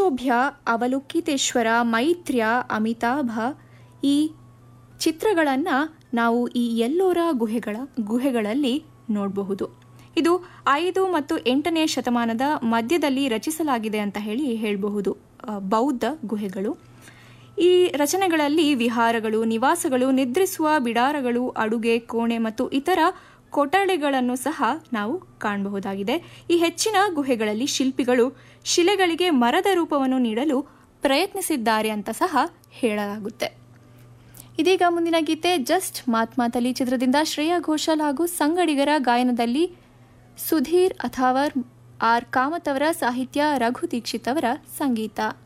ಅಕ್ಷೋಭ್ಯ ಅವಲೋಕಿತೇಶ್ವರ ಮೈತ್ರ್ಯ ಅಮಿತಾಭ ಈ ಚಿತ್ರಗಳನ್ನು ನಾವು ಈ ಎಲ್ಲೋರ ಗುಹೆಗಳ ಗುಹೆಗಳಲ್ಲಿ ನೋಡಬಹುದು ಇದು ಐದು ಮತ್ತು ಎಂಟನೇ ಶತಮಾನದ ಮಧ್ಯದಲ್ಲಿ ರಚಿಸಲಾಗಿದೆ ಅಂತ ಹೇಳಿ ಹೇಳಬಹುದು ಆ, ಬೌದ್ಧ ಗುಹೆಗಳು ಈ ರಚನೆಗಳಲ್ಲಿ ವಿಹಾರಗಳು ನಿವಾಸಗಳು ನಿದ್ರಿಸುವ ಬಿಡಾರಗಳು ಅಡುಗೆ ಕೋಣೆ ಮತ್ತು ಇತರ ಕೊಠಡಿಗಳನ್ನು ಸಹ ನಾವು ಕಾಣಬಹುದಾಗಿದೆ ಈ ಹೆಚ್ಚಿನ ಗುಹೆಗಳಲ್ಲಿ ಶಿಲ್ಪಿಗಳು ಶಿಲೆಗಳಿಗೆ ಮರದ ರೂಪವನ್ನು ನೀಡಲು ಪ್ರಯತ್ನಿಸಿದ್ದಾರೆ ಅಂತ ಸಹ ಹೇಳಲಾಗುತ್ತೆ ಇದೀಗ ಮುಂದಿನ ಗೀತೆ ಜಸ್ಟ್ ಮಾತ್ ಮಾತಲಿ ಚಿತ್ರದಿಂದ ಶ್ರೇಯಾ ಘೋಷಾಲ್ ಹಾಗೂ ಸಂಗಡಿಗರ ಗಾಯನದಲ್ಲಿ ಸುಧೀರ್ ಅಥಾವರ್ ಆರ್ ಕಾಮತ್ ಅವರ ಸಾಹಿತ್ಯ ರಘು ದೀಕ್ಷಿತ್ ಅವರ ಸಂಗೀತ